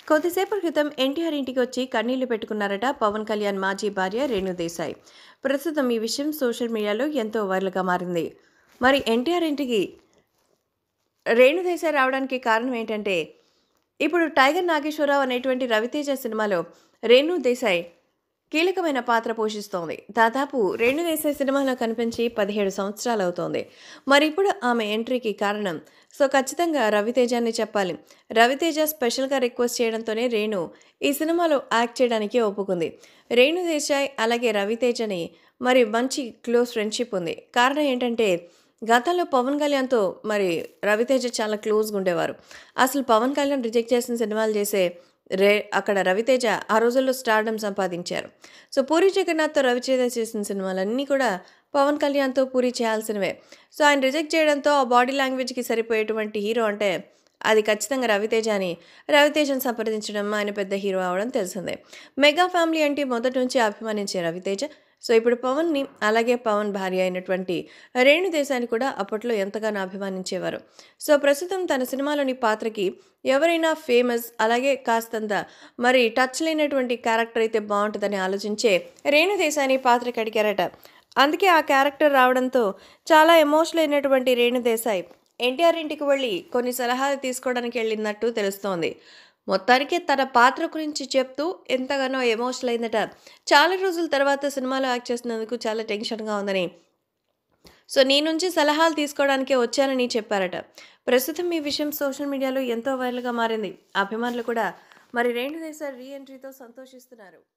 కొద్దిసేపటి క్రితం ఎన్టీఆర్ ఇంటికి వచ్చి కన్నీళ్లు పెట్టుకున్నారట పవన్ కళ్యాణ్ మాజీ భార్య రేణు దేశాయ్ ప్రస్తుతం ఈ విషయం సోషల్ మీడియాలో ఎంతో వైరల్గా మారింది మరి ఎన్టీఆర్ ఇంటికి రేణు దేశాయ్ రావడానికి కారణం ఏంటంటే ఇప్పుడు టైగర్ నాగేశ్వరరావు అనేటువంటి రవితేజ సినిమాలో రేణు దేశాయ్ కీలకమైన పాత్ర పోషిస్తోంది దాదాపు రేణు దేశాయ్ సినిమాలో కనిపించి పదిహేడు సంవత్సరాలు అవుతోంది మరి ఇప్పుడు ఆమె ఎంట్రీకి కారణం సో ఖచ్చితంగా రవితేజాన్ని చెప్పాలి రవితేజ స్పెషల్గా రిక్వెస్ట్ చేయడంతోనే రేణు ఈ సినిమాలో యాక్ట్ చేయడానికి ఒప్పుకుంది రేణు దేశాయ్ అలాగే రవితేజని మరి మంచి క్లోజ్ ఫ్రెండ్షిప్ ఉంది కారణం ఏంటంటే గతంలో పవన్ కళ్యాణ్తో మరి రవితేజ చాలా క్లోజ్గా ఉండేవారు అసలు పవన్ కళ్యాణ్ రిజెక్ట్ చేసిన సినిమాలు చేసే రే అక్కడ రవితేజ ఆ రోజుల్లో స్టార్డమ్ సంపాదించారు సో పూరి జగన్నాథ్తో రవితేజ చేసిన సినిమాలన్నీ కూడా పవన్ కళ్యాణ్తో పూరి చేయాల్సినవే సో ఆయన రిజెక్ట్ చేయడంతో ఆ బాడీ లాంగ్వేజ్కి సరిపోయేటువంటి హీరో అంటే అది ఖచ్చితంగా రవితేజ అని రవితేజను సంప్రదించడం ఆయన పెద్ద హీరో అవడం తెలిసిందే మెగా ఫ్యామిలీ అంటే మొదటి నుంచి అభిమానించే రవితేజ సో ఇప్పుడు పవన్ని అలాగే పవన్ భార్య అయినటువంటి రేణు దేశాన్ని కూడా అప్పట్లో ఎంతగానో అభిమానించేవారు సో ప్రస్తుతం తన సినిమాలోని పాత్రకి ఎవరైనా ఫేమస్ అలాగే కాస్తంత మరి టచ్ లేనటువంటి క్యారెక్టర్ అయితే బాగుంటుందని ఆలోచించే రేణు దేశాన్ని పాత్రకి అడిగారట అందుకే ఆ క్యారెక్టర్ రావడంతో చాలా ఎమోషనల్ అయినటువంటి రేణు దేశాయ్ ఎన్టీఆర్ ఇంటికి వెళ్ళి కొన్ని సలహాలు తీసుకోవడానికి వెళ్ళినట్టు తెలుస్తోంది మొత్తానికి తన పాత్ర గురించి చెప్తూ ఎంతగానో ఎమోషనల్ అయిందట చాలా రోజుల తర్వాత సినిమాలో యాక్ట్ చేసినందుకు చాలా టెన్షన్గా ఉందని సో నీ నుంచి సలహాలు తీసుకోవడానికే వచ్చానని చెప్పారట ప్రస్తుతం ఈ విషయం సోషల్ మీడియాలో ఎంతో వైరల్గా మారింది అభిమానులు కూడా మరి రేణు దేశాయ్ రీ ఎంట్రీతో సంతోషిస్తున్నారు